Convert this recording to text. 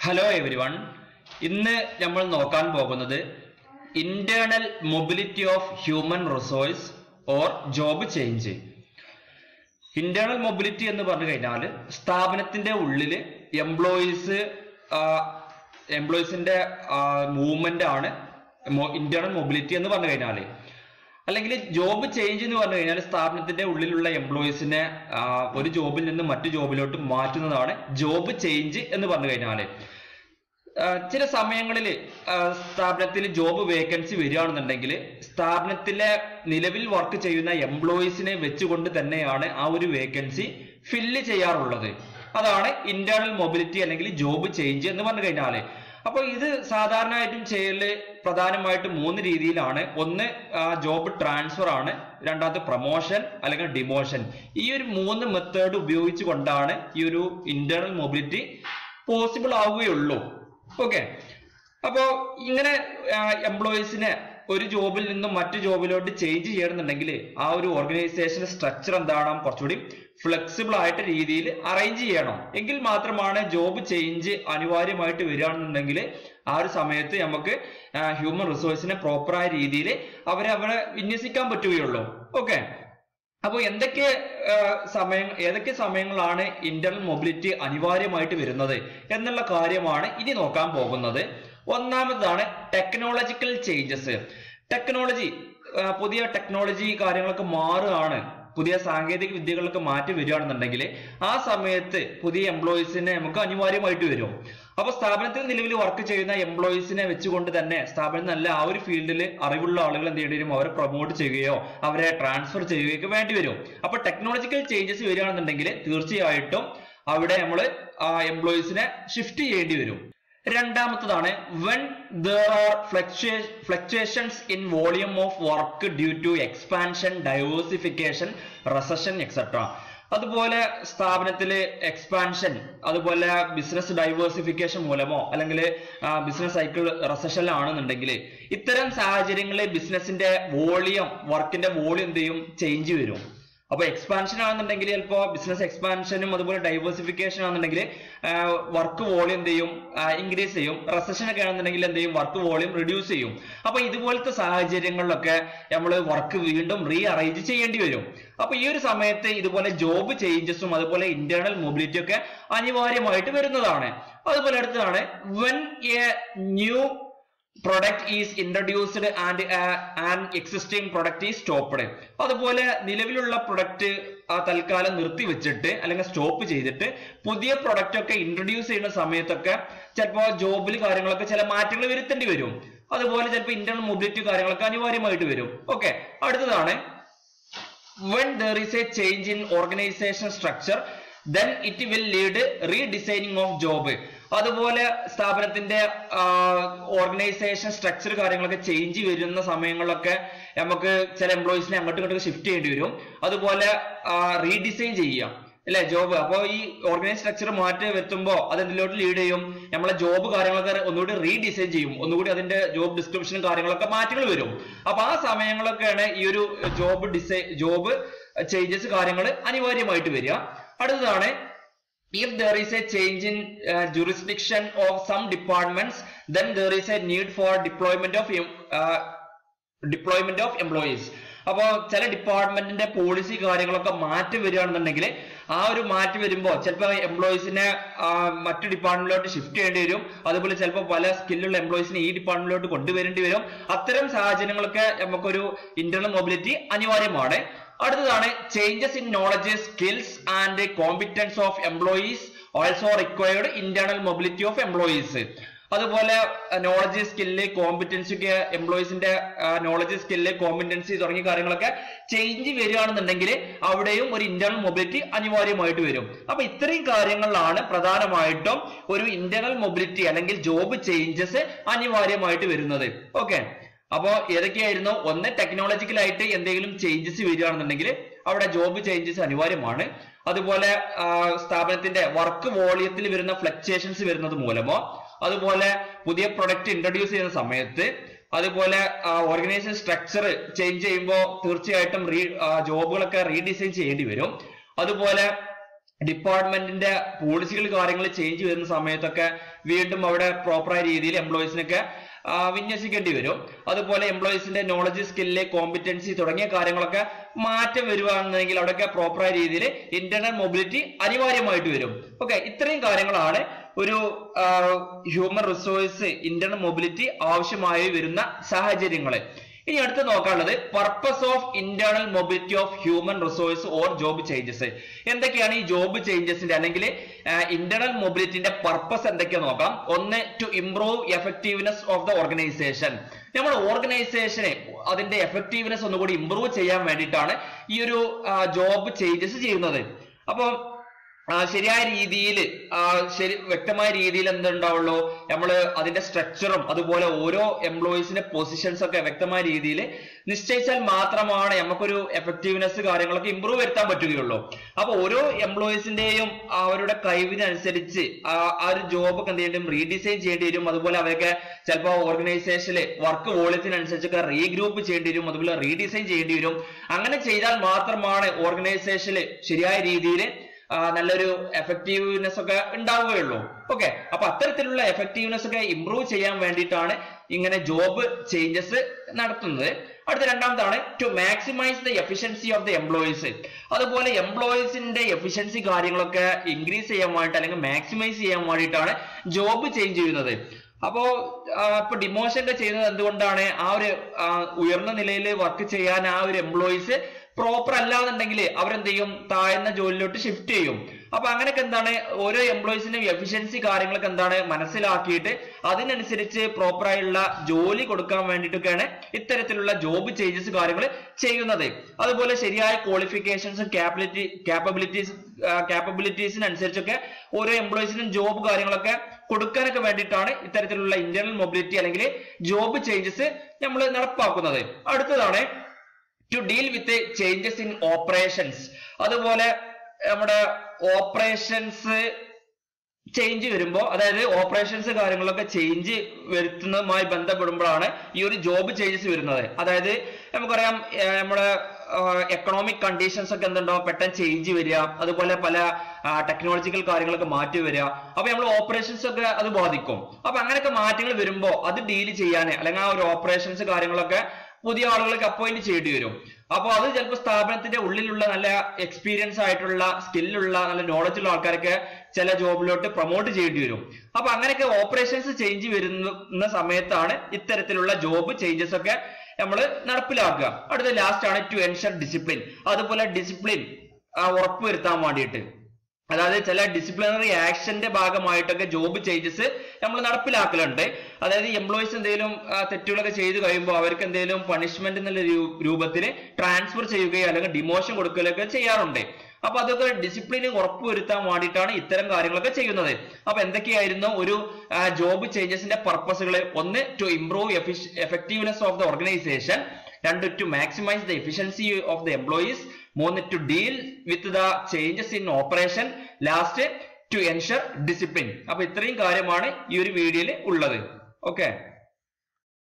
hello every one ഇന്ന് നമ്മൾ നോക്കാൻ പോകുന്നത് internal mobility of human resource or job change internal mobility എന്ന് പറഞ്ഞു കഴിഞ്ഞാൽ സ്ഥാപനത്തിന്റെ ഉള്ളിൽ എംപ്ലോയീസ് എംപ്ലോയീസിന്റെ മൂവ്മെന്റ് ആണ് ഇന്റേണൽ മൊബിലിറ്റി എന്ന് പറഞ്ഞു കഴിഞ്ഞാൽ അല്ലെങ്കിൽ ജോബ് ചേഞ്ച് എന്ന് പറഞ്ഞു കഴിഞ്ഞാൽ സ്ഥാപനത്തിന്റെ ഉള്ളിലുള്ള എംപ്ലോയീസിനെ ഒരു ജോബിൽ നിന്ന് മറ്റു ജോബിലോട്ട് മാറ്റുന്നതാണ് ജോബ് ചേഞ്ച് എന്ന് പറഞ്ഞു കഴിഞ്ഞാൽ ചില സമയങ്ങളിൽ സ്ഥാപനത്തിൽ ജോബ് വേക്കൻസി വരികയാണെന്നുണ്ടെങ്കിൽ സ്ഥാപനത്തിലെ നിലവിൽ വർക്ക് ചെയ്യുന്ന എംപ്ലോയീസിനെ വെച്ചുകൊണ്ട് തന്നെയാണ് ആ ഒരു വേക്കൻസി ഫില്ല് ചെയ്യാറുള്ളത് അതാണ് ഇന്റേണൽ മൊബിലിറ്റി അല്ലെങ്കിൽ ജോബ് ചേഞ്ച് എന്ന് പറഞ്ഞു കഴിഞ്ഞാൽ അപ്പോൾ ഇത് സാധാരണയായിട്ടും ചെയ്യല് പ്രധാനമായിട്ടും മൂന്ന് രീതിയിലാണ് ഒന്ന് ജോബ് ട്രാൻസ്ഫർ ആണ് രണ്ടാമത്തെ പ്രൊമോഷൻ അല്ലെങ്കിൽ ഡിമോഷൻ ഈ ഒരു മൂന്ന് മെത്തേഡ് ഉപയോഗിച്ചുകൊണ്ടാണ് ഈ ഒരു ഇന്റേണൽ മൊബിലിറ്റി പോസിബിൾ ആവുകയുള്ളൂ ഓക്കെ അപ്പോ ഇങ്ങനെ എംപ്ലോയീസിനെ ഒരു ജോബിൽ നിന്നും മറ്റു ജോബിലോട്ട് ചേഞ്ച് ചെയ്യണമെന്നുണ്ടെങ്കിൽ ആ ഒരു ഓർഗനൈസേഷൻ സ്ട്രക്ചർ എന്താണ് കുറച്ചുകൂടി ഫ്ലെക്സിബിൾ ആയിട്ട് രീതിയിൽ അറേഞ്ച് ചെയ്യണം എങ്കിൽ മാത്രമാണ് ജോബ് ചേഞ്ച് അനിവാര്യമായിട്ട് വരികയാണെന്നുണ്ടെങ്കിൽ ആ ഒരു സമയത്ത് നമുക്ക് ഹ്യൂമൻ റിസോഴ്സിനെ പ്രോപ്പറായ രീതിയിൽ അവരെ അവരെ വിന്യസിക്കാൻ പറ്റുകയുള്ളൂ ഓക്കെ അപ്പോൾ എന്തൊക്കെ സമയം ഏതൊക്കെ സമയങ്ങളാണ് ഇന്റർണൽ മൊബിലിറ്റി അനിവാര്യമായിട്ട് വരുന്നത് എന്നുള്ള കാര്യമാണ് ഇനി നോക്കാൻ പോകുന്നത് ഒന്നാമതാണ് ടെക്നോളജിക്കൽ ചേഞ്ചസ് ടെക്നോളജി പുതിയ ടെക്നോളജി കാര്യങ്ങളൊക്കെ മാറുകയാണ് പുതിയ സാങ്കേതിക വിദ്യകളൊക്കെ മാറ്റി വരികയാണെന്നുണ്ടെങ്കിൽ ആ സമയത്ത് പുതിയ എംപ്ലോയീസിനെ നമുക്ക് അനിവാര്യമായിട്ട് വരും അപ്പൊ സ്ഥാപനത്തിൽ നിലവിൽ വർക്ക് ചെയ്യുന്ന എംപ്ലോയീസിനെ വെച്ചുകൊണ്ട് തന്നെ സ്ഥാപനം നല്ല ആ ഒരു ഫീൽഡിൽ അറിവുള്ള ആളുകൾ എന്ത് ചെയ്യേണ്ടി വരും അവരെ പ്രൊമോട്ട് ചെയ്യുകയോ അവരെ ട്രാൻസ്ഫർ ചെയ്യുകയൊക്കെ വേണ്ടി വരും അപ്പൊ ടെക്നോളജിക്കൽ ചേഞ്ചസ് വരികയാണെന്നുണ്ടെങ്കിൽ തീർച്ചയായിട്ടും അവിടെ നമ്മൾ ആ എംപ്ലോയീസിനെ ഷിഫ്റ്റ് ചെയ്യേണ്ടി വരും രണ്ടാമത്തതാണ് when there are fluctuations in volume of work due to expansion diversification recession etcetera അതുപോലെ സ്ഥാപനത്തില് എക്സ്പാൻഷൻ അതുപോലെ ബിസിനസ് ഡൈവേഴ്സിഫിക്കേഷൻ മൂലമോ അല്ലെങ്കിൽ ബിസിനസ് സൈക്കിൾ റെസഷനിലാണെന്നുണ്ടെങ്കിൽ ഇത്തരം സാഹചര്യങ്ങളിൽ ബിസിനസിന്റെ വോളിയം വർക്കിന്റെ വോളിയം എന്ത് ചെയ്യും ചേഞ്ച് വരും അപ്പൊ എക്സ്പാൻഷൻ ആണെന്നുണ്ടെങ്കിൽ ചിലപ്പോ ബിസിനസ് എക്സ്പാൻഷനും അതുപോലെ ഡൈവേഴ്സിഫിക്കേഷൻ ആണെന്നുണ്ടെങ്കിൽ വർക്ക് വോളിയം എന്ത് ചെയ്യും ഇൻക്രീസ് ചെയ്യും റെസഷൻ ഒക്കെ ആണെന്നുണ്ടെങ്കിൽ എന്ത് ചെയ്യും വർക്ക് വോളിയം റിഡ്യൂസ് ചെയ്യും അപ്പൊ ഇതുപോലത്തെ സാഹചര്യങ്ങളിലൊക്കെ നമ്മൾ വർക്ക് വീണ്ടും റീ അറേഞ്ച് ചെയ്യേണ്ടി വരും അപ്പൊ ഈ ഒരു സമയത്ത് ഇതുപോലെ ജോബ് ചേഞ്ചസും അതുപോലെ ഇന്റേണൽ മൊബിലിറ്റി ഒക്കെ അനിവാര്യമായിട്ട് വരുന്നതാണ് അതുപോലെ അടുത്തതാണ് when a new product is introduced and and existing product is stopped അതുപോലെ നിലവിലുള്ള പ്രൊഡക്റ്റ് തൽക്കാലം നിർത്തി വെച്ചിട്ട് അല്ലെങ്കിൽ സ്റ്റോപ്പ് ചെയ്തിട്ട് പുതിയ പ്രൊഡക്റ്റ് ഒക്കെ ഇൻട്രൊഡ്യൂസ് ചെയ്യുന്ന സമയത്തൊക്കെ ചിലപ്പോൾ ജോബിൽ കാര്യങ്ങളൊക്കെ ചില മാറ്റങ്ങൾ വരുത്തേണ്ടി വരും അതുപോലെ ചിലപ്പോൾ ഇന്റർണൽ മൊബിലിറ്റി കാര്യങ്ങളൊക്കെ അനിവാര്യമായിട്ട് വരും ഓക്കെ അടുത്തതാണ് when there is a change in organization structure then it will lead redesigning of job അതുപോലെ സ്ഥാപനത്തിന്റെ ഓർഗനൈസേഷൻ സ്ട്രക്ചർ കാര്യങ്ങളൊക്കെ ചേഞ്ച് വരുന്ന സമയങ്ങളിലൊക്കെ നമുക്ക് ചില എംപ്ലോയീസിനെ അങ്ങോട്ടും ഇങ്ങോട്ടും ഷിഫ്റ്റ് ചെയ്യേണ്ടി വരും അതുപോലെ റീഡിസൈൻ ചെയ്യാം അല്ലെ ജോബ് അപ്പോൾ ഈ ഓർഗനൈസ് സ്ട്രക്ചർ മാറ്റി വരുത്തുമ്പോൾ അത് എന്തിലോട്ട് ലീഡ് ചെയ്യും നമ്മളെ ജോബ് കാര്യങ്ങളൊക്കെ ഒന്നുകൂടി റീഡിസൈൻ ചെയ്യും ഒന്നുകൂടി അതിന്റെ ജോബ് ഡിസ്ക്രിപ്ഷനും കാര്യങ്ങളൊക്കെ മാറ്റങ്ങൾ വരും അപ്പൊ ആ സമയങ്ങളൊക്കെയാണ് ഈ ഒരു ജോബ് ഡിസൈൻ ജോബ് ചേഞ്ചസ് കാര്യങ്ങൾ അനിവാര്യമായിട്ട് വരിക അടുത്തതാണ് if there is a change in uh, jurisdiction of some departments then there is a need for deployment of uh, deployment of employees അപ്പോൾ ചില ഡിപ്പാർട്ട്മെന്റിന്റെ പോളിസി കാര്യങ്ങളൊക്കെ മാറ്റി വരികയാണെന്നുണ്ടെങ്കിൽ ആ ഒരു മാറ്റി വരുമ്പോൾ ചിലപ്പോൾ എംപ്ലോയീസിനെ മറ്റു ഡിപ്പാർട്ട്മെന്റിലോട്ട് ഷിഫ്റ്റ് ചെയ്യേണ്ടി വരും അതുപോലെ ചിലപ്പോൾ പല സ്കില്ലുള്ള എംപ്ലോയീസിനെ ഈ ഡിപ്പാർട്ട്മെന്റിലോട്ട് കൊണ്ടുവരേണ്ടി വരും അത്തരം സാഹചര്യങ്ങളൊക്കെ നമുക്കൊരു ഇന്റർണൽ മൊബിലിറ്റി അനിവാര്യമാണ് അടുത്തതാണ് changes in knowledge skills and competence of employees also required internal mobility of employees അതുപോലെ നോളജ് സ്കില്ല് കോമ്പിറ്റൻസി ഒക്കെ എംപ്ലോയീസിന്റെ നോളജ് സ്കില്ല് കോമ്പിറ്റൻസി തുടങ്ങിയ കാര്യങ്ങളൊക്കെ ചേഞ്ച് വരികയാണെന്നുണ്ടെങ്കിൽ അവിടെയും ഒരു ഇന്റേണൽ മൊബിലിറ്റി അനിവാര്യമായിട്ട് വരും അപ്പൊ ഇത്രയും കാര്യങ്ങളിലാണ് പ്രധാനമായിട്ടും ഒരു ഇന്റേണൽ മൊബിലിറ്റി അല്ലെങ്കിൽ ജോബ് ചേഞ്ചസ് അനിവാര്യമായിട്ട് വരുന്നത് ഓക്കെ അപ്പോ ഏതൊക്കെയായിരുന്നു ഒന്ന് ടെക്നോളജിക്കൽ ആയിട്ട് എന്തെങ്കിലും ചേഞ്ചസ് വരികയാണെന്നുണ്ടെങ്കിൽ അവിടെ ജോബ് ചേഞ്ചസ് അനിവാര്യമാണ് അതുപോലെ സ്ഥാപനത്തിന്റെ വർക്ക് വോളിയത്തിൽ വരുന്ന ഫ്ലക്ച്വേഷൻസ് വരുന്നത് മൂലമോ അതുപോലെ പുതിയ പ്രൊഡക്റ്റ് ഇൻട്രൊഡ്യൂസ് ചെയ്യുന്ന സമയത്ത് അതുപോലെ ഓർഗനൈസേഷൻ സ്ട്രക്ചർ ചേഞ്ച് ചെയ്യുമ്പോൾ തീർച്ചയായിട്ടും റീ ജോബുകളൊക്കെ റീഡിസൈൻ ചെയ്യേണ്ടി വരും അതുപോലെ ഡിപ്പാർട്ട്മെന്റിന്റെ പോളിസികൾ കാര്യങ്ങൾ ചേഞ്ച് വരുന്ന സമയത്തൊക്കെ വീണ്ടും അവിടെ പ്രോപ്പറായ രീതിയിൽ എംപ്ലോയീസിനൊക്കെ ആ, വിന്യസിക്കേണ്ടി വരും അതുപോലെ എംപ്ലോയീസിന്റെ നോളജ് സ്കില്ല് കോമ്പിറ്റൻസി തുടങ്ങിയ കാര്യങ്ങളൊക്കെ മാറ്റം വരുവാണെന്നെങ്കിൽ അവിടെയൊക്കെ പ്രോപ്പറായ രീതിയിൽ ഇന്റർണൽ മൊബിലിറ്റി അനിവാര്യമായിട്ട് വരും ഓക്കെ ഇത്രയും കാര്യങ്ങളാണ് ഒരു ഹ്യൂമൻ റിസോഴ്സ് ഇന്റർണൽ മൊബിലിറ്റി ആവശ്യമായി വരുന്ന സാഹചര്യങ്ങള് ഇനി അടുത്ത് നോക്കാനുള്ളത് purpose of internal mobility of human resource or job changes എന്തൊക്കെയാണ് ഈ ജോബ് ചേഞ്ചസിന്റെ അല്ലെങ്കിൽ ഇന്റേണൽ മൊബിലിറ്റിന്റെ പർപ്പസ് എന്തൊക്കെയാന്ന് നോക്കാം ഒന്ന് to improve effectiveness of the organisation നമ്മൾ ഓർഗനൈസേഷനെ അതിന്റെ എഫക്റ്റീവ്നെസ് ഒന്നുകൂടി ഇംപ്രൂവ് ചെയ്യാൻ വേണ്ടിയിട്ടാണ് ഈ ഒരു ജോബ് ചേഞ്ചസ് ചെയ്യുന്നത് അപ്പോൾ ആ, ശരിയായ രീതിയിൽ ശരി വ്യക്തമായ രീതിയിൽ എന്തുണ്ടാവുള്ളൂ നമ്മൾ അതിന്റെ സ്ട്രക്ചറും അതുപോലെ ഓരോ എംപ്ലോയീസിന്റെ പൊസിഷൻസ് ഒക്കെ വ്യക്തമായ രീതിയിൽ നിശ്ചയിച്ചാൽ മാത്രമാണ് നമുക്കൊരു എഫക്റ്റീവ്നെസ് കാര്യങ്ങളൊക്കെ ഇമ്പ്രൂവ് വരുത്താൻ പറ്റുകയുള്ളൂ അപ്പൊ ഓരോ എംപ്ലോയീസിന്റെയും അവരുടെ കഴിവിനനുസരിച്ച് ആ ആ ഒരു ജോബ് ഒക്കെ എന്ത് ചെയ്യേണ്ടി റീഡിസൈൻ ചെയ്യേണ്ടി വരും അതുപോലെ അവരൊക്കെ ചിലപ്പോൾ ഓർഗനൈസേഷനിൽ വർക്ക് വോളിയത്തിനനുസരിച്ചൊക്കെ റീഗ്രൂപ്പ് ചെയ്യേണ്ടി വരും അതുപോലെ റീഡിസൈൻ ചെയ്യേണ്ടി വരും അങ്ങനെ ചെയ്താൽ മാത്രമാണ് ഓർഗനൈസേഷനിൽ ശരിയായ രീതിയിൽ ആ, നല്ലൊരു എഫക്റ്റീവ്നെസ് ഒക്കെ ഉണ്ടാവുകയുള്ളൂ ഓക്കെ അപ്പൊ അത്തരത്തിലുള്ള എഫക്റ്റീവ്നെസ് ഒക്കെ ഇംപ്രൂവ് ചെയ്യാൻ വേണ്ടിയിട്ടാണ് ഇങ്ങനെ ജോബ് ചേഞ്ചസ് നടത്തുന്നത് അടുത്ത രണ്ടാമതാണ് to maximise the efficiency of the employees അതുപോലെ എംപ്ലോയീസിന്റെ എഫിഷ്യൻസി കാര്യങ്ങളൊക്കെ ഇൻക്രീസ് ചെയ്യാൻ വേണ്ടിയിട്ട് അല്ലെങ്കിൽ മാക്സിമൈസ് ചെയ്യാൻ വേണ്ടിയിട്ടാണ് ജോബ് ചേഞ്ച് ചെയ്യുന്നത് അപ്പോ ആ, ഇപ്പൊ ഡിമോഷൻ ഒക്കെ ചെയ്യുന്നത് എന്തുകൊണ്ടാണ് ആ ഒരു ആ, ഉയർന്ന നിലയിൽ വർക്ക് ചെയ്യാൻ ആ ഒരു എംപ്ലോയീസ് പ്രോപ്പർ അല്ലാന്നുണ്ടെങ്കിൽ അവരെന്ത് ചെയ്യും താഴ്ന്ന ജോലിയിലോട്ട് ഷിഫ്റ്റ് ചെയ്യും അപ്പൊ അങ്ങനെയൊക്കെ എന്താണ് ഓരോ എംപ്ലോയീസിന്റെ എഫിഷ്യൻസി കാര്യങ്ങളൊക്കെ എന്താണ് മനസ്സിലാക്കിയിട്ട് അതിനനുസരിച്ച് പ്രോപ്പർ ആയുള്ള ജോലി കൊടുക്കാൻ വേണ്ടിയിട്ടൊക്കെയാണ് ഇത്തരത്തിലുള്ള ജോബ് ചേഞ്ചസ് കാര്യങ്ങൾ ചെയ്യുന്നത് അതുപോലെ ശരിയായ ക്വാളിഫിക്കേഷൻസും ക്യാപബിലിറ്റി ക്യാപ്പബിലിറ്റീസ് ക്യാപ്പബിലിറ്റീസിനനുസരിച്ചൊക്കെ ഓരോ എംപ്ലോയീസിനും ജോബ് കാര്യങ്ങളൊക്കെ കൊടുക്കാനൊക്കെ വേണ്ടിയിട്ടാണ് ഇത്തരത്തിലുള്ള ഇന്റർണൽ മൊബിലിറ്റി അല്ലെങ്കിൽ ജോബ് ചേഞ്ചസ് നമ്മൾ നടപ്പാക്കുന്നത് അടുത്തതാണ് to deal with changes in operations അതുപോലെ നമ്മുടെ ഓപ്പറേഷൻസ് ചേഞ്ച് വരുമ്പോൾ അതായത് ഓപ്പറേഷൻസ് കാര്യങ്ങളൊക്കെ ചേഞ്ച് വരുത്തുന്നതുമായി ബന്ധപ്പെടുമ്പോഴാണ് ഈ ഒരു ജോബ് ചേഞ്ചസ് വരുന്നത് അതായത് നമുക്കറിയാം ഏർ നമ്മുടെ എക്കണോമിക് കണ്ടീഷൻസ് ഒക്കെ എന്തുണ്ടാവും പെട്ടെന്ന് ചേഞ്ച് വരിക അതുപോലെ പല ടെക്നോളജിക്കൽ കാര്യങ്ങളൊക്കെ മാറ്റി വരിക അപ്പൊ നമ്മൾ ഓപ്പറേഷൻസ് ഒക്കെ അത് ബാധിക്കും അപ്പൊ അങ്ങനെയൊക്കെ മാറ്റങ്ങൾ വരുമ്പോൾ അത് ഡീൽ ചെയ്യാൻ അല്ലെങ്കിൽ ആ ഒരു ഓപ്പറേഷൻസ് കാര്യങ്ങളൊക്കെ പുതിയ ആളുകളൊക്കെ അപ്പോയിന്റ് ചെയ്യേണ്ടി വരും അപ്പോൾ അത് ചിലപ്പോൾ സ്ഥാപനത്തിന്റെ ഉള്ളിലുള്ള നല്ല എക്സ്പീരിയൻസ് ആയിട്ടുള്ള സ്കില്ലുള്ള നല്ല നോളജ് ഉള്ള ആൾക്കാരൊക്കെ ചില ജോബിലോട്ട് പ്രൊമോട്ട് ചെയ്യേണ്ടി വരും അപ്പൊ അങ്ങനെയൊക്കെ ഓപ്പറേഷൻസ് ചേഞ്ച് വരുന്ന സമയത്താണ് ഇത്തരത്തിലുള്ള ജോബ് ചേഞ്ചസ് ഒക്കെ നമ്മൾ നടപ്പിലാക്കുക അടുത്ത ലാസ്റ്റ് ആണ് ടു എൻഷർ ഡിസിപ്ലിൻ അതുപോലെ ഡിസിപ്ലിൻ ഉറപ്പുവരുത്താൻ വേണ്ടിയിട്ട് അതായത് ചില ഡിസിപ്ലിനറി ആക്ഷന്റെ ഭാഗമായിട്ടൊക്കെ ജോബ് ചേഞ്ചസ് നമ്മൾ നടപ്പിലാക്കലുണ്ട് അതായത് എംപ്ലോയീസ് എന്തെങ്കിലും ആ, തെറ്റുകളൊക്കെ ചെയ്തു കഴിയുമ്പോൾ അവർക്ക് എന്തെങ്കിലും പണിഷ്മെന്റ് എന്നുള്ള രൂപത്തിൽ ട്രാൻസ്ഫർ ചെയ്യുകയോ അല്ലെങ്കിൽ ഡിമോഷൻ കൊടുക്കുകയൊക്കെ ചെയ്യാറുണ്ട് അപ്പൊ അതൊക്കെ ഡിസിപ്ലിന് ഉറപ്പുവരുത്താൻ വേണ്ടിയിട്ടാണ് ഇത്തരം കാര്യങ്ങളൊക്കെ ചെയ്യുന്നത് അപ്പൊ എന്തൊക്കെയായിരുന്നു ഒരു ജോബ് ചേഞ്ചസിന്റെ പർപ്പസുകൾ ഒന്ന് to improve effectiveness of the organisation രണ്ട് to maximise the efficiency of the employees മൂന്ന് to deal with the changes in operation last to ensure discipline അപ്പൊ ഇത്രയും കാര്യമാണ് ഈ ഒരു വീഡിയോയിൽ ഉള്ളത് ഓക്കെ